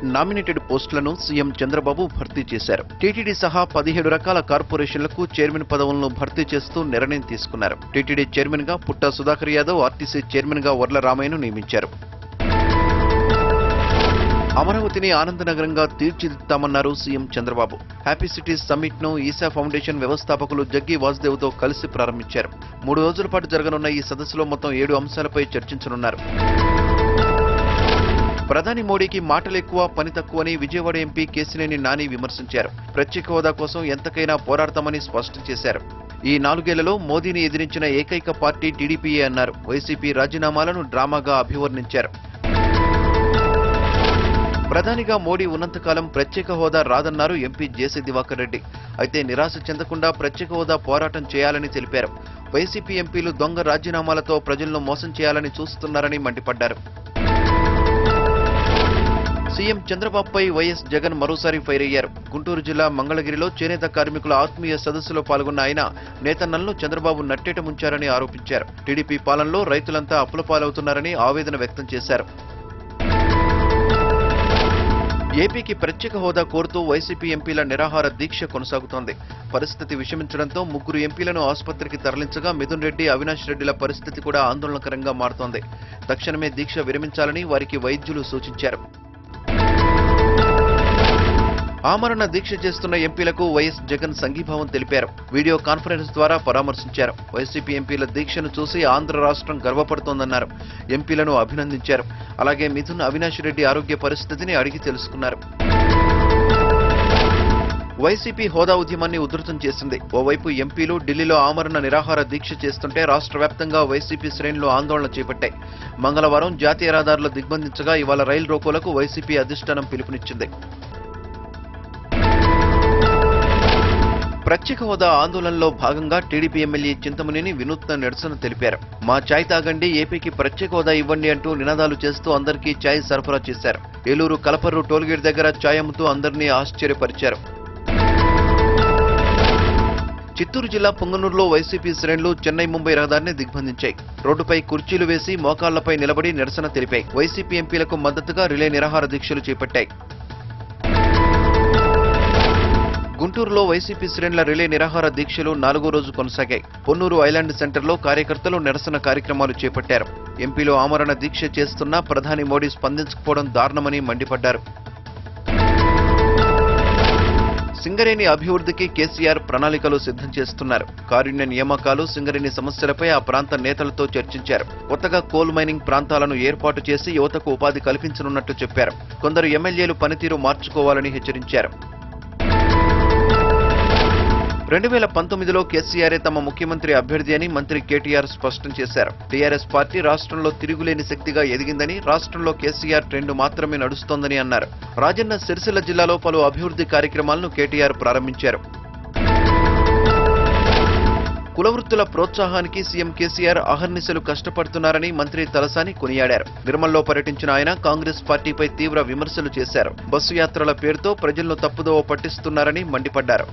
nominated పోస్టులను CM Chandrababu భర్తీ చేశారు టీటీడీ సహా పదిహేడు రకాల కార్పొరేషన్లకు చైర్మన్ పదవులను భర్తీ చేస్తూ నిర్ణయం తీసుకున్నారు టీటీడీ చైర్మన్ గా పుట్టా సుధాకర్ యాదవ్ ఆర్టీసీ చైర్మన్ గా వర్ల రామయ్యను నియమించారు అమరావతిని ఆనందనగరంగా తీర్చిదిద్దామన్నారు CM Chandrababu happy cities summit ను ఈసా ఫౌండేషన్ వ్యవస్థాపకులు జగ్గి వాసుదేవ్ తో కలిసి ప్రారంభించారు మూడు రోజుల పాటు జరగనున్న ఈ సదస్సులో మొత్తం ఏడు అంశాలపై చర్చించనున్నారు ప్రధాని మోడీకి మాటలు ఎక్కువ పని తక్కువని విజయవాడ ఎంపీ కేసినేని నాని విమర్శించారు ప్రత్యేక హోదా కోసం ఎంతకైనా పోరాడతామని స్పష్టం చేశారు ఈ నాలుగేళ్లలో మోదీని ఎదిరించిన ఏకైక పార్టీ టీడీపీయే అన్నారు వైసీపీ రాజీనామాలను డ్రామాగా అభివర్ణించారు ప్రధానిగా మోడీ ఉన్నంతకాలం ప్రత్యేక హోదా రాదన్నారు ఎంపీ జేసీ దివాకర్ రెడ్డి అయితే నిరాశ చెందకుండా ప్రత్యేక హోదా పోరాటం చేయాలని తెలిపారు వైసీపీ ఎంపీలు దొంగ రాజీనామాలతో ప్రజలను మోసం చేయాలని చూస్తున్నారని మండిపడ్డారు సీఎం చంద్రబాబుపై వైఎస్ జగన్ మరోసారి ఫైర్ అయ్యారు గుంటూరు జిల్లా మంగళగిరిలో చేనేత కార్మికుల ఆత్మీయ సదస్సులో పాల్గొన్న ఆయన నేతన్నలను చంద్రబాబు నట్టేట ముంచారని ఆరోపించారు టీడీపీ పాలనలో రైతులంతా అప్పులపాలవుతున్నారని ఆవేదన వ్యక్తం చేశారు ఏపీకి ప్రత్యేక హోదా కోరుతూ వైసీపీ ఎంపీల నిరాహార దీక్ష కొనసాగుతోంది పరిస్థితి విషమించడంతో ముగ్గురు ఎంపీలను ఆసుపత్రికి తరలించగా మిథున్ రెడ్డి అవినాష్ రెడ్డిల పరిస్థితి కూడా ఆందోళనకరంగా మారుతోంది తక్షణమే దీక్ష విరమించాలని వారికి వైద్యులు సూచించారు ఆమరణ దీక్ష చేస్తున్న ఎంపీలకు వైఎస్ జగన్ సంఘీభావం తెలిపారు వీడియో కాన్ఫరెన్స్ ద్వారా పరామర్శించారు వైసీపీ ఎంపీల దీక్షను చూసి ఆంధ్ర రాష్ట్రం గర్వపడుతోందన్నారు ఎంపీలను అభినందించారు అలాగే మిథున్ అవినాష్ రెడ్డి ఆరోగ్య పరిస్థితిని అడిగి తెలుసుకున్నారు వైసీపీ హోదా ఉద్యమాన్ని ఉధృతం చేసింది ఓవైపు ఎంపీలు ఢిల్లీలో ఆమరణ నిరాహార దీక్ష చేస్తుంటే రాష్ట్ర వ్యాప్తంగా వైసీపీ శ్రేణులు ఆందోళన చేపట్టాయి మంగళవారం జాతీయ రహదారులు దిగ్బంధించగా ఇవాళ రైలు రోకోలకు వైసీపీ అధిష్టానం పిలుపునిచ్చింది ప్రత్యేక హోదా ఆందోళనలో భాగంగా టీడీపీ ఎమ్మెల్యే చింతమనేని వినూత్న నిరసన తెలిపారు మా చాయ్ తాగండి ఏపీకి ప్రత్యేక హోదా ఇవ్వండి అంటూ నినాదాలు చేస్తూ అందరికీ చాయ్ సరఫరా చేశారు ఏలూరు కలపర్రు టోల్గేట్ దగ్గర చాయ్ అమ్ముతూ అందరినీ ఆశ్చర్యపరిచారు చిత్తూరు జిల్లా పొంగనూరులో వైసీపీ శ్రేణులు చెన్నై ముంబై రహదారిని దిగ్బంధించాయి రోడ్డుపై కుర్చీలు వేసి మోకాళ్లపై నిలబడి నిరసన తెలిపాయి వైసీపీ ఎంపీలకు మద్దతుగా రిలే నిరాహార దీక్షలు చేపట్టాయి గుంటూరులో వైసీపీ శ్రేణుల రిలే నిరాహార దీక్షలు నాలుగో రోజు కొనసాగాయి పొన్నూరు ఐలాండ్ సెంటర్లో కార్యకర్తలు నిరసన కార్యక్రమాలు చేపట్టారు ఎంపీలు ఆమరణ దీక్ష చేస్తున్నా ప్రధాని మోడీ స్పందించకపోవడం దారుణమని మండిపడ్డారు సింగరేణి అభివృద్ధికి కేసీఆర్ ప్రణాళికలు సిద్ధం చేస్తున్నారు కారుణ్య నియామకాలు సింగరేణి సమస్యలపై ఆ ప్రాంత నేతలతో చర్చించారు కొత్తగా కోల్ మైనింగ్ ప్రాంతాలను ఏర్పాటు చేసి యువతకు ఉపాధి కల్పించనున్నట్టు చెప్పారు కొందరు ఎమ్మెల్యేలు పనితీరు మార్చుకోవాలని హెచ్చరించారు రెండు వేల పంతొమ్మిదిలో కేసీఆరే తమ ముఖ్యమంత్రి అభ్యర్థి అని మంత్రి కేటీఆర్ స్పష్టం చేశారు టీఆర్ఎస్ పార్టీ రాష్ట్రంలో తిరుగులేని శక్తిగా ఎదిగిందని రాష్ట్రంలో కేసీఆర్ ట్రెండ్ మాత్రమే నడుస్తోందని అన్నారు రాజన్న సిరిసిల్ల జిల్లాలో పలు అభివృద్ధి కార్యక్రమాలను కేటీఆర్ ప్రారంభించారు కులవృత్తుల ప్రోత్సాహానికి సీఎం కేసీఆర్ అహర్నిశలు కష్టపడుతున్నారని మంత్రి తలసాని కొనియాడారు నిర్మల్లో పర్యటించిన ఆయన కాంగ్రెస్ పార్టీపై తీవ్ర విమర్శలు చేశారు బస్సు యాత్రల పేరుతో ప్రజలను తప్పుదోవ పట్టిస్తున్నారని మండిపడ్డారు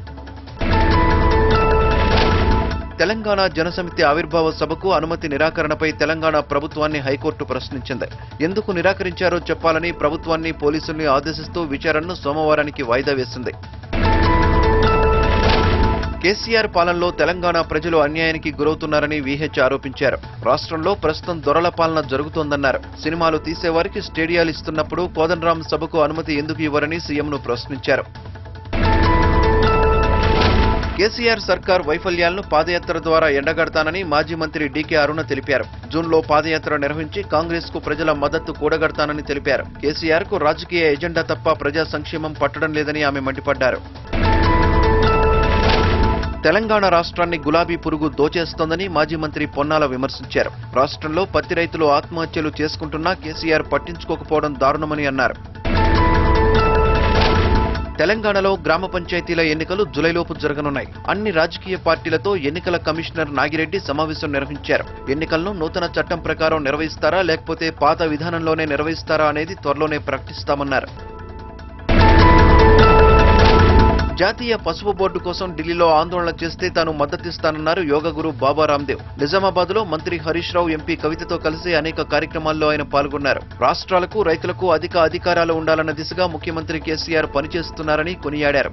తెలంగాణ జనసమితి ఆవిర్భావ సభకు అనుమతి నిరాకరణపై తెలంగాణ ప్రభుత్వాన్ని హైకోర్టు ప్రశ్నించింది ఎందుకు నిరాకరించారో చెప్పాలని ప్రభుత్వాన్ని పోలీసుల్ని ఆదేశిస్తూ విచారణను సోమవారానికి వాయిదా వేసింది కేసీఆర్ పాలనలో తెలంగాణ ప్రజలు అన్యాయానికి గురవుతున్నారని వీహెచ్ ఆరోపించారు రాష్ట్రంలో ప్రస్తుతం దొరల పాలన జరుగుతోందన్నారు సినిమాలు తీసేవారికి స్టేడియాలు ఇస్తున్నప్పుడు కోదండరాం సభకు అనుమతి ఎందుకు ఇవ్వరని సీఎంను ప్రశ్నించారు కేసీఆర్ సర్కార్ వైఫల్యాలను పాదయాత్ర ద్వారా ఎండగడతానని మాజీ మంత్రి డీకే అరుణ తెలిపారు జూన్లో పాదయాత్ర నిర్వహించి కాంగ్రెస్ కు ప్రజల మద్దతు కూడగడతానని తెలిపారు కేసీఆర్ కు రాజకీయ ఎజెండా తప్ప ప్రజా సంక్షేమం పట్టడం లేదని ఆమె మండిపడ్డారు తెలంగాణ రాష్ట్రాన్ని గులాబీ పురుగు దోచేస్తోందని మాజీ మంత్రి పొన్నాల విమర్శించారు రాష్ట్రంలో పత్తి రైతులు ఆత్మహత్యలు చేసుకుంటున్నా కేసీఆర్ పట్టించుకోకపోవడం దారుణమని అన్నారు తెలంగాణలో గ్రామ పంచాయతీల ఎన్నికలు జులైలోపు జరగనున్నాయి అన్ని రాజకీయ పార్టీలతో ఎన్నికల కమిషనర్ నాగిరెడ్డి సమావేశం నిర్వహించారు ఎన్నికలను నూతన చట్టం ప్రకారం నిర్వహిస్తారా లేకపోతే పాత విధానంలోనే నిర్వహిస్తారా అనేది త్వరలోనే ప్రకటిస్తామన్నారు జాతీయ పసుపు బోర్డు కోసం ఢిల్లీలో ఆందోళన చేస్తే తాను మద్దతిస్తానన్నారు యోగా గురు బాబా రామ్దేవ్ నిజామాబాద్ లో మంత్రి హరీష్ రావు ఎంపీ కవితతో కలిసి అనేక కార్యక్రమాల్లో ఆయన పాల్గొన్నారు రాష్ట్రాలకు రైతులకు అధిక అధికారాలు ఉండాలన్న దిశగా ముఖ్యమంత్రి కేసీఆర్ పనిచేస్తున్నారని కొనియాడారు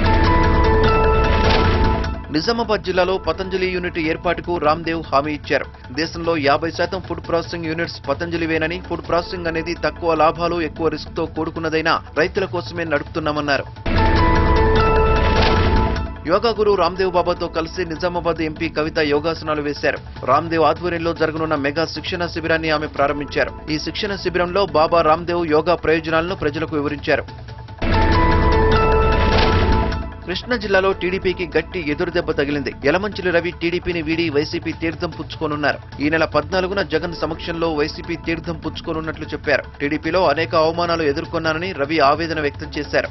నిజామాబాద్ జిల్లాలో పతంజలి యూనిట్ ఏర్పాటుకు రామ్దేవ్ హామీ ఇచ్చారు దేశంలో యాభై శాతం ఫుడ్ ప్రాసెసింగ్ యూనిట్స్ పతంజలివేనని ఫుడ్ ప్రాసెసింగ్ అనేది తక్కువ లాభాలు ఎక్కువ రిస్క్ తో కూడుకున్నదైనా రైతుల కోసమే నడుపుతున్నామన్నారు యోగా గురు రామ్దేవ్ బాబాతో కలిసి నిజామాబాద్ ఎంపీ కవిత యోగాసనాలు వేశారు రామ్దేవ్ ఆధ్వర్యంలో జరగనున్న మెగా శిక్షణ శిబిరాన్ని ఆమె ప్రారంభించారు ఈ శిక్షణ శిబిరంలో బాబా రామ్దేవ్ యోగా ప్రయోజనాలను ప్రజలకు వివరించారు కృష్ణా జిల్లాలో టీడీపీకి గట్టి ఎదురుదెబ్బ తగిలింది యలమంచిలి రవి టీడీపీని వీడి వైసీపీ తీర్థం పుచ్చుకోనున్నారు ఈ నెల పద్నాలుగున జగన్ సమక్షంలో వైసీపీ తీర్థం పుచ్చుకోనున్నట్లు చెప్పారు టీడీపీలో అనేక అవమానాలు ఎదుర్కొన్నానని రవి ఆవేదన వ్యక్తం చేశారు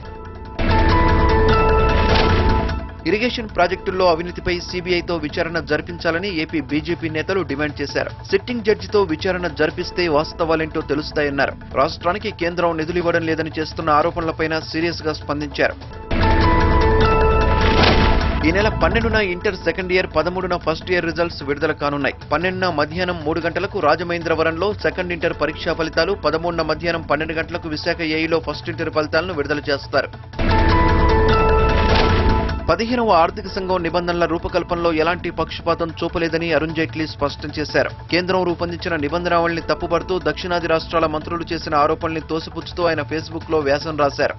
ఇరిగేషన్ ప్రాజెక్టుల్లో అవినీతిపై సీబీఐతో విచారణ జరిపించాలని ఏపీ బీజేపీ నేతలు డిమాండ్ చేశారు సిట్టింగ్ జడ్జితో విచారణ జరిపిస్తే వాస్తవాలేంటో తెలుస్తాయన్నారు రాష్ట్రానికి కేంద్రం నిధులివ్వడం లేదని చేస్తున్న ఆరోపణలపైన సీరియస్ గా స్పందించారు ఈ నెల పన్నెండున ఇంటర్ సెకండ్ ఇయర్ పదమూడున ఫస్ట్ ఇయర్ రిజల్ట్స్ విడుదల కానున్నాయి పన్నెండున మధ్యాహ్నం మూడు గంటలకు రాజమహేంద్రవరంలో సెకండ్ ఇంటర్ పరీక్షా ఫలితాలు పదమూడున మధ్యాహ్నం పన్నెండు గంటలకు విశాఖ ఏఈలో ఫస్ట్ ఇంటర్ ఫలితాలను విడుదల చేస్తారు పదిహేనవ ఆర్థిక సంఘం నిబంధనల రూపకల్పనలో ఎలాంటి పక్షపాతం చూపలేదని అరుణ్ జైట్లీ స్పష్టం చేశారు కేంద్రం రూపొందించిన నిబంధనావళిని తప్పుపడుతూ దక్షిణాది రాష్ట్రాల మంత్రులు చేసిన ఆరోపణల్ని తోసిపుచ్చుతూ ఆయన ఫేస్బుక్ లో వ్యాసం రాశారు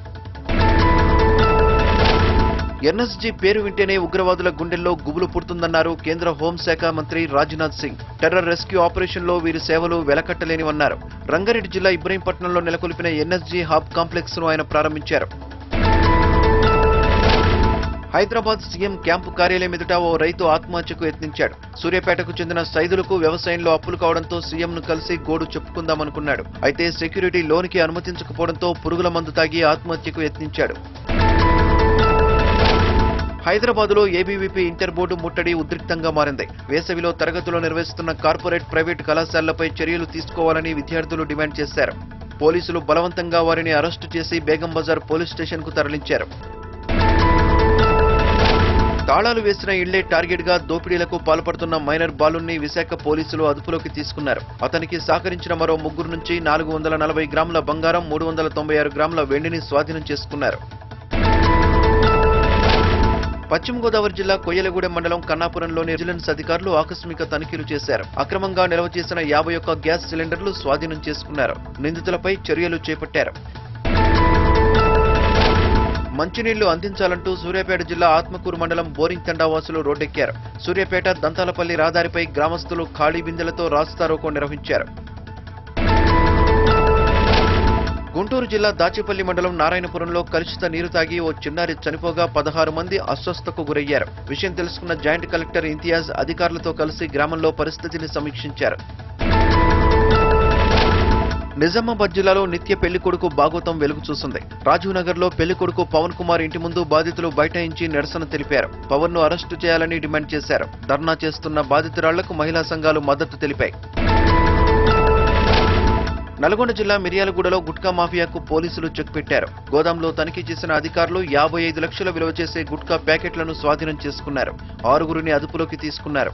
ఎన్ఎస్జీ పేరు వింటేనే ఉగ్రవాదుల గుండెల్లో గుబులు పుడుతుందన్నారు కేంద్ర హోంశాఖ మంత్రి రాజ్నాథ్ సింగ్ టెర్రర్ రెస్క్యూ ఆపరేషన్లో వీరి సేవలు వెలకట్టలేనివన్నారు రంగారెడ్డి జిల్లా ఇబ్రహీంపట్నంలో నెలకొల్పిన ఎన్ఎస్జీ హబ్ కాంప్లెక్స్ ను ఆయన ప్రారంభించారు హైదరాబాద్ సీఎం క్యాంపు కార్యాలయం ఎదుట ఓ రైతు ఆత్మహత్యకు యత్నించాడు సూర్యాపేటకు చెందిన సైదులకు వ్యవసాయంలో అప్పులు కావడంతో సీఎంను కలిసి గోడు చెప్పుకుందామనుకున్నాడు అయితే సెక్యూరిటీ లోనికి అనుమతించకపోవడంతో పురుగుల మందు తాగి ఆత్మహత్యకు యత్నించాడు హైదరాబాద్ లో ఏబీవీపీ ఇంటర్ బోర్డు ముట్టడి ఉద్రిక్తంగా మారింది వేసవిలో తరగతులు నిర్వహిస్తున్న కార్పొరేట్ ప్రైవేట్ కళాశాలలపై చర్యలు తీసుకోవాలని విద్యార్థులు డిమాండ్ చేశారు పోలీసులు బలవంతంగా వారిని అరెస్టు చేసి బేగం బజార్ పోలీస్ స్టేషన్ కు తరలించారు తాళాలు వేసిన ఇళ్లే టార్గెట్ గా దోపిడీలకు పాల్పడుతున్న మైనర్ బాలుని విశాఖ పోలీసులు అదుపులోకి తీసుకున్నారు అతనికి సహకరించిన మరో ముగ్గురు నుంచి నాలుగు వందల నలభై గ్రాముల బంగారం మూడు వందల తొంభై ఆరు గ్రాముల వెండిని స్వాధీనం చేసుకున్నారు పశ్చిమ గోదావరి జిల్లా కొయ్యలగూడెం మండలం కన్నాపురంలోని విజిలెన్స్ అధికారులు ఆకస్మిక తనిఖీలు చేశారు అక్రమంగా నిల్వ చేసిన యాభై ఒక్క గ్యాస్ సిలిండర్లు స్వాధీనం చేసుకున్నారు నిందితులపై చర్యలు చేపట్టారు మంచినీళ్లు అందించాలంటూ సూర్యాపేట జిల్లా ఆత్మకూరు మండలం బోరింగ్ తండావాసులు రోడ్డెక్కారు సూర్యాపేట దంతాలపల్లి రహదారిపై గ్రామస్తులు ఖాళీ బిందెలతో రాస్తారోకో నిర్వహించారు గుంటూరు జిల్లా దాచేపల్లి మండలం నారాయణపురంలో కలుషిత నీరు తాగి ఓ చిన్నారి చనిపోగా పదహారు మంది అస్వస్థకు గురయ్యారు విషయం తెలుసుకున్న జాయింట్ కలెక్టర్ ఇంతియాజ్ అధికారులతో కలిసి గ్రామంలో పరిస్థితిని సమీక్షించారు నిజామాబాద్ జిల్లాలో నిత్య పెళ్లి కొడుకు బాగోతం వెలుగు చూసింది రాజీవ్ నగర్ లో పెళ్లి కొడుకు పవన్ కుమార్ ఇంటి ముందు బాధితులు బైఠాయించి నిరసన తెలిపారు పవన్ ను అరెస్టు చేయాలని డిమాండ్ చేశారు ధర్నా చేస్తున్న బాధితురాళ్లకు మహిళా సంఘాలు మద్దతు తెలిపాయి నల్గొండ జిల్లా మిర్యాలగూడలో గుట్కా మాఫియాకు పోలీసులు చెక్ పెట్టారు గోదాంలో తనిఖీ చేసిన అధికారులు యాభై ఐదు లక్షల విలువ చేసే గుట్కా ప్యాకెట్లను స్వాధీనం చేసుకున్నారు ఆరుగురిని అదుపులోకి తీసుకున్నారు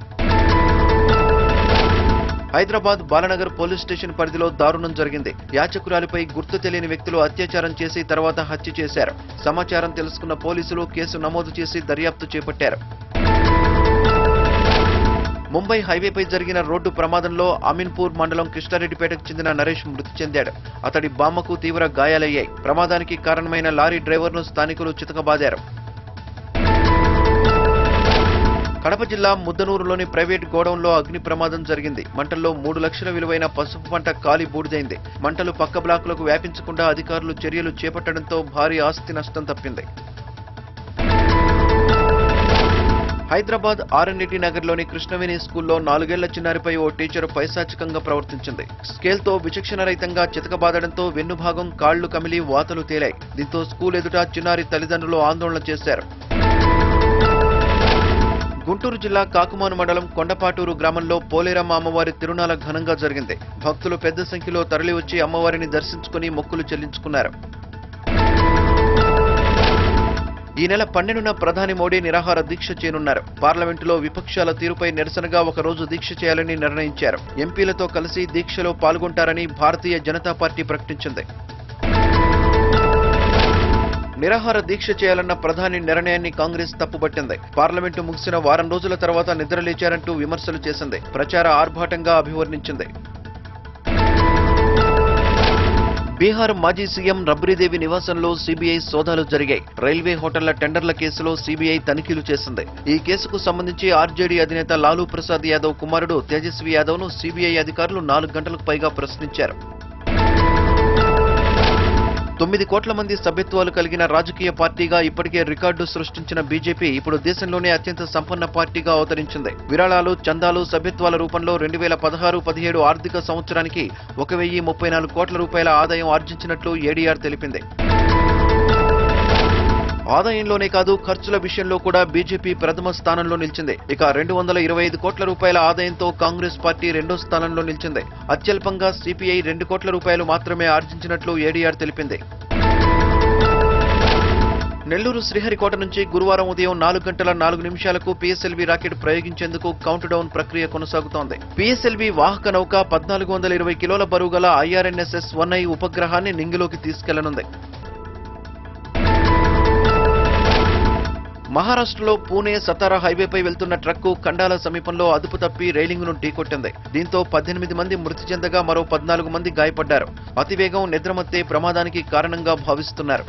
హైదరాబాద్ బాలనగర్ పోలీస్ స్టేషన్ పరిధిలో దారుణం జరిగింది యాచకురాలిపై గుర్తు తెలియని వ్యక్తులు అత్యాచారం చేసి తర్వాత హత్య చేశారు సమాచారం తెలుసుకున్న పోలీసులు కేసు నమోదు చేసి దర్యాప్తు చేపట్టారు ముంబై హైవేపై జరిగిన రోడ్డు ప్రమాదంలో అమీన్పూర్ మండలం కృష్ణారెడ్డిపేటకు చెందిన నరేష్ మృతి చెందాడు అతడి బామ్మకు తీవ్ర గాయాలయ్యాయి ప్రమాదానికి కారణమైన లారీ డ్రైవర్ను స్థానికులు చితకబాదారు కడప జిల్లా ముద్దనూరులోని ప్రైవేట్ గోడౌన్లో అగ్ని ప్రమాదం జరిగింది మంటల్లో మూడు లక్షల విలువైన పసుపు పంట కాలి బూడిదైంది మంటలు పక్క బ్లాకులకు వ్యాపించకుండా అధికారులు చర్యలు చేపట్టడంతో భారీ ఆస్తి నష్టం తప్పింది హైదరాబాద్ ఆర్ఎన్డిటి నగర్లోని కృష్ణవేణి స్కూల్లో నాలుగేళ్ల చిన్నారిపై ఓ టీచర్ పైశాచికంగా ప్రవర్తించింది స్కేల్తో విచక్షణ రహితంగా చితకబాదడంతో వెన్నుభాగం కాళ్లు కమిలి వాతలు తేలాయి దీంతో స్కూల్ ఎదుట చిన్నారి తల్లిదండ్రులు ఆందోళన చేశారు గుంటూరు జిల్లా కాకుమాను మండలం కొండపాటూరు గ్రామంలో పోలేరమ్మ అమ్మవారి తిరునాల ఘనంగా జరిగింది భక్తులు పెద్ద సంఖ్యలో తరలివచ్చి అమ్మవారిని దర్శించుకుని మొక్కులు చెల్లించుకున్నారు ఈ నెల పన్నెండున ప్రధాని మోడీ నిరాహార దీక్ష చేయనున్నారు పార్లమెంటులో విపక్షాల తీరుపై నిరసనగా ఒక రోజు దీక్ష చేయాలని నిర్ణయించారు ఎంపీలతో కలిసి దీక్షలో పాల్గొంటారని భారతీయ జనతా పార్టీ ప్రకటించింది నిరాహార దీక్ష చేయాలన్న ప్రధాని నిర్ణయాన్ని కాంగ్రెస్ తప్పుబట్టింది పార్లమెంటు ముగిసిన వారం రోజుల తర్వాత నిద్రలేచారంటూ విమర్శలు చేసింది ప్రచార ఆర్భాటంగా అభివర్ణించింది బీహార్ మాజీ సీఎం రబ్రీదేవి నివాసంలో సీబీఐ సోదాలు జరిగాయి రైల్వే హోటళ్ల టెండర్ల కేసులో సీబీఐ తనిఖీలు చేసింది ఈ కేసుకు సంబంధించి ఆర్జేడీ అధినేత లాలూ ప్రసాద్ యాదవ్ కుమారుడు తేజస్వి యాదవ్ ను సీబీఐ అధికారులు నాలుగు గంటలకు పైగా ప్రశ్నించారు తొమ్మిది కోట్ల మంది సభ్యత్వాలు కలిగిన రాజకీయ పార్టీగా ఇప్పటికే రికార్డు సృష్టించిన బీజేపీ ఇప్పుడు దేశంలోనే అత్యంత సంపన్న పార్టీగా అవతరించింది విరాళాలు చందాలు సభ్యత్వాల రూపంలో రెండు వేల పదహారు పదిహేడు ఆర్థిక సంవత్సరానికి ఒక వెయ్యి ముప్పై నాలుగు కోట్ల రూపాయల ఆదాయం ఆర్జించినట్లు ఏడీఆర్ తెలిపింది ఆదాయంలోనే కాదు ఖర్చుల విషయంలో కూడా బీజేపీ ప్రథమ స్థానంలో నిలిచింది ఇక రెండు వందల ఇరవై ఐదు కోట్ల రూపాయల ఆదాయంతో కాంగ్రెస్ పార్టీ రెండో స్థానంలో నిలిచింది అత్యల్పంగా సిపిఐ రెండు కోట్ల రూపాయలు మాత్రమే ఆర్జించినట్లు ఏడీఆర్ తెలిపింది నెల్లూరు శ్రీహరికోట నుంచి గురువారం ఉదయం నాలుగు గంటల నాలుగు నిమిషాలకు పిఎస్ఎల్వి రాకెట్ ప్రయోగించేందుకు కౌంట్ డౌన్ ప్రక్రియ కొనసాగుతోంది పిఎస్ఎల్వి వాహక నౌక పద్నాలుగు వందల ఇరవై కిలోల బరువు గల ఐఆర్ఎన్ఎస్ఎస్ వన్ ఐ ఉపగ్రహాన్ని నింగిలోకి తీసుకెళ్లనుంది మహారాష్ట్రలో పూణే సతారా హైవేపై వెళ్తున్న ట్రక్కు కండాల సమీపంలో అదుపు తప్పి రైలింగ్ను ఢీకొట్టింది దీంతో పద్దెనిమిది మంది మృతి చెందగా మరో పద్నాలుగు మంది గాయపడ్డారు అతివేగం నిద్రమత్తే ప్రమాదానికి కారణంగా భావిస్తున్నారు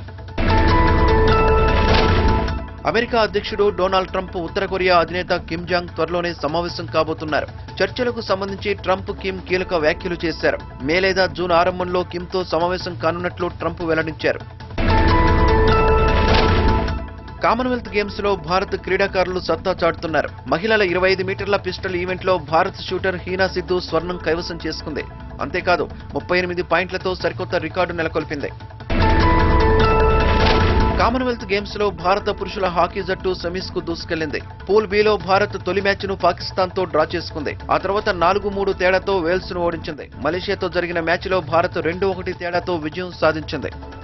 అమెరికా అధ్యక్షుడు డొనాల్డ్ ట్రంప్ ఉత్తర కొరియా అధినేత కిమ్ జాంగ్ త్వరలోనే సమావేశం కాబోతున్నారు చర్చలకు సంబంధించి ట్రంప్ కిమ్ కీలక వ్యాఖ్యలు చేశారు మే లేదా జూన్ ఆరంభంలో కిమ్తో సమావేశం కానున్నట్లు ట్రంప్ వెల్లడించారు కామన్వెల్త్ గేమ్స్ లో భారత్ క్రీడాకారులు సత్తా చాటుతున్నారు మహిళల ఇరవై ఐదు మీటర్ల పిస్టల్ ఈవెంట్ లో భారత్ షూటర్ హీనా సిద్ధు స్వర్ణం కైవసం చేసుకుంది అంతేకాదు ముప్పై ఎనిమిది పాయింట్లతో సరికొత్త రికార్డు నెలకొల్పింది కామన్వెల్త్ గేమ్స్ లో భారత పురుషుల హాకీ జట్టు సెమీస్ కు దూసుకెళ్లింది పూల్ బిలో భారత్ తొలి మ్యాచ్ ను పాకిస్తాన్ తో డ్రా చేసుకుంది ఆ తర్వాత నాలుగు మూడు తేడాతో వేల్స్ ను ఓడించింది మలేషియాతో జరిగిన మ్యాచ్ లో భారత్ రెండు ఒకటి తేడాతో విజయం సాధించింది